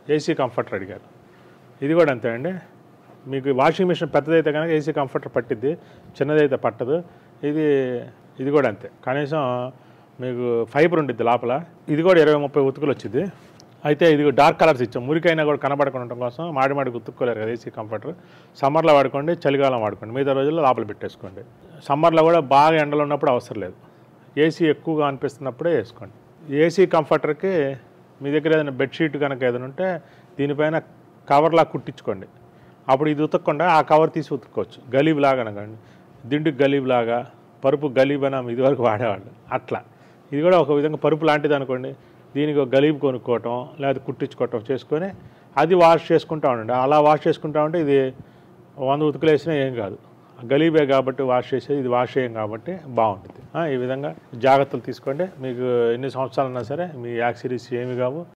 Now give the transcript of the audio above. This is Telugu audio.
ఏసీ కంఫర్టర్ అడిగారు ఇది కూడా అంతే అండి మీకు వాషింగ్ మిషన్ పెద్దదైతే కనుక ఏసీ కంఫర్టర్ పట్టిద్ది చిన్నదైతే పట్టదు ఇది ఇది కూడా అంతే కనీసం మీకు ఫైబర్ ఉండిద్ది లోపల ఇది కూడా ఇరవై ముప్పై ఉతుకులు వచ్చింది అయితే ఇది డార్క్ కలర్స్ ఇచ్చాం మురికైనా కూడా కనబడకుండా ఉండటం కోసం మాడి మాడికి ఉతుక్కోలేరు కదా ఏసీ కంఫర్టర్ సమ్మర్లో వాడుకోండి చలికాలం వాడుకోండి మిగతా రోజుల్లో లోపల పెట్టేసుకోండి సమ్మర్లో కూడా బాగా ఎండలు ఉన్నప్పుడు అవసరం లేదు ఏసీ ఎక్కువగా అనిపిస్తున్నప్పుడే వేసుకోండి ఏసీ కంఫర్టర్కి మీ దగ్గర ఏదైనా బెడ్షీట్ కనుక ఏదైనా ఉంటే దీనిపైన కవర్లా కుట్టించుకోండి అప్పుడు ఇది ఉతకకుండా ఆ కవర్ తీసి ఉతుక్కోవచ్చు గలీబ్ లాగా అనకండి దిండుకి గలీబ్ లాగా పరుపు గలీబ్ అని ఇదివరకు వాడేవాళ్ళు అట్లా ఇది కూడా ఒక విధంగా పరుపు లాంటిది అనుకోండి దీనికి ఒక గలీబ్ కొనుక్కోవటం లేదా కుట్టించుకోవటం చేసుకొని అది వాష్ చేసుకుంటా ఉండండి అలా వాష్ చేసుకుంటా ఉంటే ఇది వంద ఉతుకులు వేసినా ఏం కాదు గలీబే కాబట్టి వాష్ చేసేది ఇది వాష్ చేయం కాబట్టి బాగుంటుంది ఆ, ఈ విధంగా జాగ్రత్తలు తీసుకోండి మీకు ఎన్ని సంవత్సరాలు ఉన్నా సరే మీ యాక్సిడీస్ ఏమి కావు